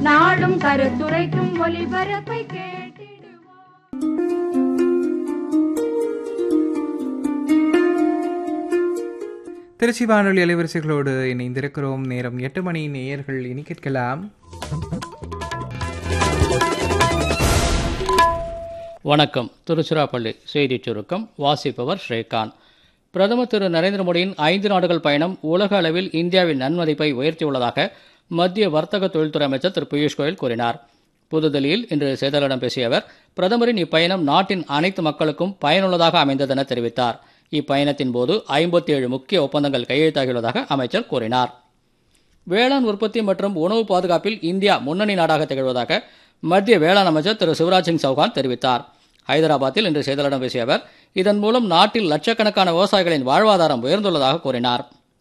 நாடும் கருத்துரைக்கும் ஒலிபரப்பை கேட்டிடுவோம் திருச்சி வானொலி அலைவரிசைகளோடு இணைந்திருக்கிறோம் நேரம் எட்டு மணி நேயர்கள் இனி கேட்கலாம் வணக்கம் திருச்சிராப்பள்ளி செய்திச் சுருக்கம் வாசிப்பவர் ஸ்ரீகாந்த் பிரதமர் திரு நரேந்திர மோடியின் ஐந்து நாடுகள் பயணம் உலக அளவில் இந்தியாவின் நன்மதிப்பை உயர்த்தியுள்ளதாக மத்திய வர்த்தக தொழில்துறை அமைச்சர் திரு பியூஷ் கோயல் கூறினார் புதுதில்லியில் இன்று செய்தியாளர்களிடம் பேசிய அவர் பிரதமரின் இப்பயணம் நாட்டின் அனைத்து மக்களுக்கும் பயனுள்ளதாக அமைந்ததென தெரிவித்தார் இப்பயணத்தின் போது ஐம்பத்தி ஏழு முக்கிய ஒப்பந்தங்கள் கையெழுத்தாகியுள்ளதாக அமைச்சர் கூறினார் வேளாண் உற்பத்தி மற்றும் உணவு பாதுகாப்பில் இந்தியா முன்னணி நாடாக திகழ்வதாக மத்திய வேளாண் அமைச்சர் திரு சிவராஜ் சிங் சௌகான் தெரிவித்தார் ஹைதராபாத்தில் இன்று செய்தியாளர்களிடம் பேசிய அவர் இதன் மூலம் நாட்டில் லட்சக்கணக்கான விவசாயிகளின் வாழ்வாதாரம் உயர்ந்துள்ளதாக கூறினார்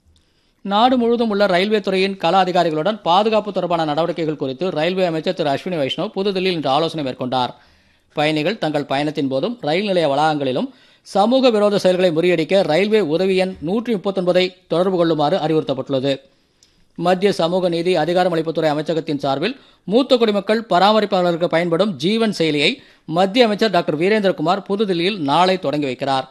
நாடு முழுவதும் உள்ள ரயில்வே துறையின் கள அதிகாரிகளுடன் பாதுகாப்பு தொடர்பான நடவடிக்கைகள் குறித்து ரயில்வே அமைச்சர் திரு அஸ்வினி வைஷ்ணவ் புதுதில்லியில் இன்று ஆலோசனை மேற்கொண்டார் பயணிகள் தங்கள் பயணத்தின் போதும் ரயில் நிலைய வளாகங்களிலும் சமூக விரோத செயல்களை முறியடிக்க ரயில்வே உதவி எண் நூற்றி முப்பத்தொன்பதை தொடர்பு கொள்ளுமாறு அறிவுறுத்தப்பட்டுள்ளது மத்திய சமூக நீதி அதிகாரமளிப்புத்துறை அமைச்சகத்தின் சார்பில் மூத்த குடிமக்கள் பராமரிப்பாளர்களுக்கு பயன்படும் ஜீவன் செயலியை மத்திய அமைச்சர் டாக்டர் வீரேந்திரகுமார் புதுதில்லியில் நாளை தொடங்கி வைக்கிறார்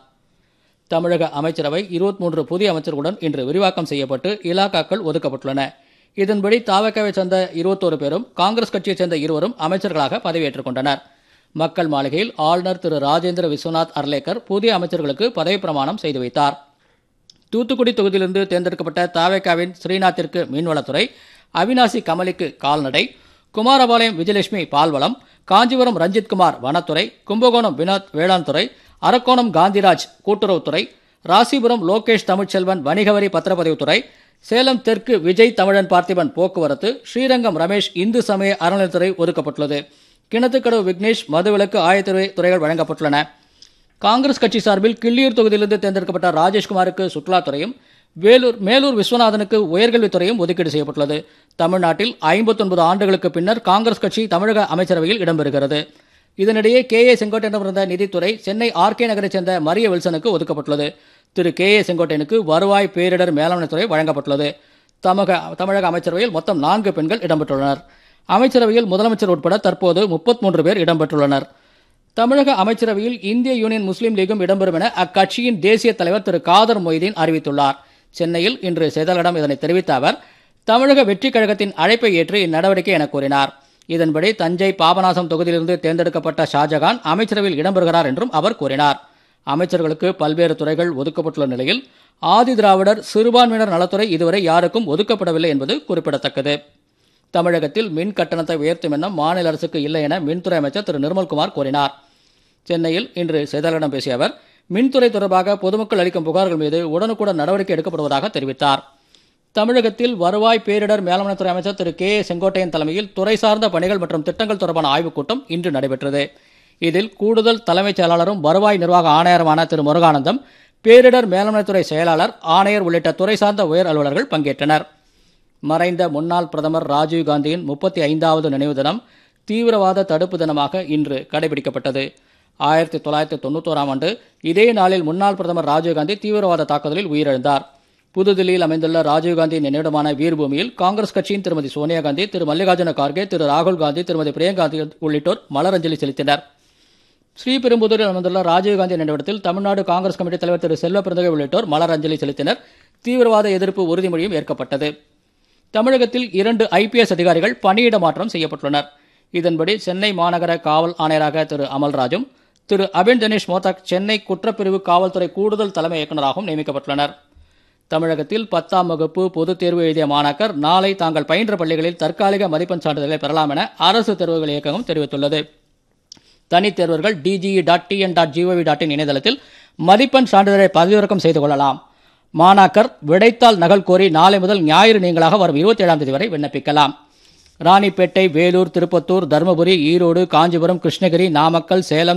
தமிழக அமைச்சரவை 23 புதிய அமைச்சர்களுடன் இன்று விரிவாக்கம் செய்யப்பட்டு இலாக்காக்கள் ஒதுக்கப்பட்டுள்ளன இதன்படி தாவக்காவை சேர்ந்த 21 பேரும் காங்கிரஸ் கட்சியைச் சேர்ந்த இருவரும் அமைச்சர்களாக பதவியேற்றுக் கொண்டனர் மக்கள் மாளிகையில் ஆளுநர் திரு ராஜேந்திர விஸ்வநாத் அர்லேக்கர் புதிய அமைச்சர்களுக்கு பதவிப் பிரமாணம் செய்து வைத்தார் தூத்துக்குடி தொகுதியிலிருந்து தேர்ந்தெடுக்கப்பட்ட தாவேக்காவின் ஸ்ரீநாத்திற்கு மீன்வளத்துறை அவினாசி கமலிக்கு கால்நடை குமாரபாளையம் விஜயலட்சுமி பால்வளம் காஞ்சிபுரம் ரஞ்சித்குமார் வனத்துறை கும்பகோணம் வினோத் வேளாண் துறை அரக்கோணம் காந்திராஜ் கூட்டுறவுத்துறை ராசிபுரம் லோகேஷ் தமிழ்ச்செல்வன் வணிகவரி பத்திரப்பதிவுத்துறை சேலம் தெற்கு விஜய் தமிழன் பார்த்திபன் போக்குவரத்து ஸ்ரீரங்கம் ரமேஷ் இந்து சமய அறநிலைத்துறை ஒதுக்கப்பட்டுள்ளது கிணத்துக்கடவு விக்னேஷ் மதுவிலக்கு ஆயத்துறை துறைகள் வழங்கப்பட்டுள்ளன காங்கிரஸ் கட்சி சார்பில் கிள்ளியூர் தொகுதியிலிருந்து தேர்ந்தெடுக்கப்பட்ட ராஜேஷ்குமாருக்கு சுற்றுலாத்துறையும் வேலூர் மேலூர் விஸ்வநாதனுக்கு உயர்கல்வித்துறையும் ஒதுக்கீடு செய்யப்பட்டுள்ளது தமிழ்நாட்டில் 59 ஆண்டுகளுக்கு பின்னர் காங்கிரஸ் கட்சி தமிழக அமைச்சரவையில் இடம்பெறுகிறது இதனிடையே கே ஏ செங்கோட்டையிடமிருந்த நிதித்துறை சென்னை ஆர்கே நகரைச் சேர்ந்த மரிய வில்சனுக்கு ஒதுக்கப்பட்டுள்ளது திரு கே ஏ செங்கோட்டையனுக்கு வருவாய் பேரிடர் மேலாண்மைத்துறை வழங்கப்பட்டுள்ளது தமிழக தமிழக அமைச்சரவையில் மொத்தம் நான்கு பெண்கள் இடம்பெற்றுள்ளனர் அமைச்சரவையில் முதலமைச்சர் உட்பட தற்போது 33 பேர் இடம்பெற்றுள்ளனர் தமிழக அமைச்சரவையில் இந்திய யூனியன் முஸ்லீம் லீகும் இடம்பெறும் என அக்கட்சியின் தேசிய தலைவர் திரு காதர் மொய்தீன் அறிவித்துள்ளார் சென்னையில் இன்று செய்தியாளர்களிடம் இதனை தெரிவித்த அவர் தமிழக வெற்றிக் கழகத்தின் அழைப்பை ஏற்று இந்நடவடிக்கை என கூறினார் இதன்படி தஞ்சை பாபநாசம் தொகுதியிலிருந்து தேர்ந்தெடுக்கப்பட்ட ஷாஜகான் அமைச்சரவையில் இடம்பெறுகிறார் என்றும் அவர் கூறினார் அமைச்சர்களுக்கு பல்வேறு துறைகள் ஒதுக்கப்பட்டுள்ள நிலையில் ஆதி திராவிடர் சிறுபான்மையினர் நலத்துறை இதுவரை யாருக்கும் ஒதுக்கப்படவில்லை என்பது குறிப்பிடத்தக்கது தமிழகத்தில் மின் கட்டணத்தை உயர்த்தும் எண்ணம் மாநில அரசுக்கு இல்லை என மின்துறை அமைச்சர் திரு நிர்மல்குமார் கூறினார் சென்னையில் இன்று செய்தியாளர்களிடம் பேசிய அவர் மின்துறை தொடர்பாக பொதுமக்கள் அளிக்கும் புகார்கள் மீது உடனுக்குடன் நடவடிக்கை எடுக்கப்படுவதாக தெரிவித்தார் தமிழகத்தில் வருவாய் பேரிடர் மேலாண்மைத்துறை அமைச்சர் திரு கே ஏ செங்கோட்டையன் தலைமையில் துறை சார்ந்த பணிகள் மற்றும் திட்டங்கள் தொடர்பான ஆய்வுக் கூட்டம் இன்று நடைபெற்றது இதில் கூடுதல் தலைமைச் செயலாளரும் வருவாய் நிர்வாக ஆணையருமான திரு முருகானந்தம் பேரிடர் மேலாண்மைத்துறை செயலாளர் ஆணையர் உள்ளிட்ட துறை சார்ந்த உயர் அலுவலர்கள் பங்கேற்றனர் மறைந்த முன்னாள் பிரதமர் ராஜீவ் காந்தியின் முப்பத்தி ஐந்தாவது நினைவு தினம் தீவிரவாத தடுப்பு தினமாக இன்று கடைபிடிக்கப்பட்டது ஆயிரத்தி தொள்ளாயிரத்தி தொண்ணூத்தோராம் ஆண்டு இதே நாளில் முன்னாள் பிரதமர் ராஜீவ்காந்தி தீவிரவாத தாக்குதலில் உயிரிழந்தார் புதுதில்லியில் அமைந்துள்ள ராஜீவ்காந்தி நினைவிடமான வீர்பூமியில் காங்கிரஸ் கட்சியின் திருமதி சோனியா காந்தி திரு மல்லிகார்ஜுன கார்கே திரு ராகுல் காந்தி திருமதி பிரியங்கா காந்தி உள்ளிட்டோர் மலரஞ்சலி செலுத்தினர் ஸ்ரீபெரும்புதூரில் அமைந்துள்ள ராஜீவ்காந்தி நினைவிடத்தில் தமிழ்நாடு காங்கிரஸ் கமிட்டி தலைவர் திரு செல்வ பிறந்தகை உள்ளிட்டோர் மலர் அஞ்சலி செலுத்தினர் தீவிரவாத எதிர்ப்பு உறுதிமொழியும் ஏற்கப்பட்டது தமிழகத்தில் இரண்டு ஐபிஎஸ் அதிகாரிகள் பணியிட மாற்றம் செய்யப்பட்டுள்ளனர் இதன்படி சென்னை மாநகர காவல் ஆணையராக திரு அமல்ராஜும் திரு அபின் தினேஷ் மோத்தாக் சென்னை குற்றப்பிரிவு காவல்துறை கூடுதல் தலைமை இயக்குநராகவும் நியமிக்கப்பட்டுள்ளனர் தமிழகத்தில் பத்தாம் வகுப்பு பொதுத் தேர்வு எழுதிய மாணாக்கர் நாளை தாங்கள் பயின்ற பள்ளிகளில் தற்காலிக மதிப்பெண் சான்றிதழை பெறலாம் என அரசு தேர்வுகள் இயக்ககம் தெரிவித்துள்ளது தனித் தேர்வர்கள் DGE dot TN dot GOV dot in இணையதளத்தில் மதிப்பெண் சான்றிதழை பதிவிறக்கம் செய்து கொள்ளலாம் மாணாக்கர் விடைத்தாள் நகல் கோரி நாளை முதல் ஞாயிறு நீங்களாக வரும் இருபத்தி ஏழாம் தேதி வரை விண்ணப்பிக்கலாம் ராணிப்பேட்டை வேலூர் திருப்பத்தூர் தருமபுரி ஈரோடு காஞ்சிபுரம் கிருஷ்ணகிரி நாமக்கல் சேலம்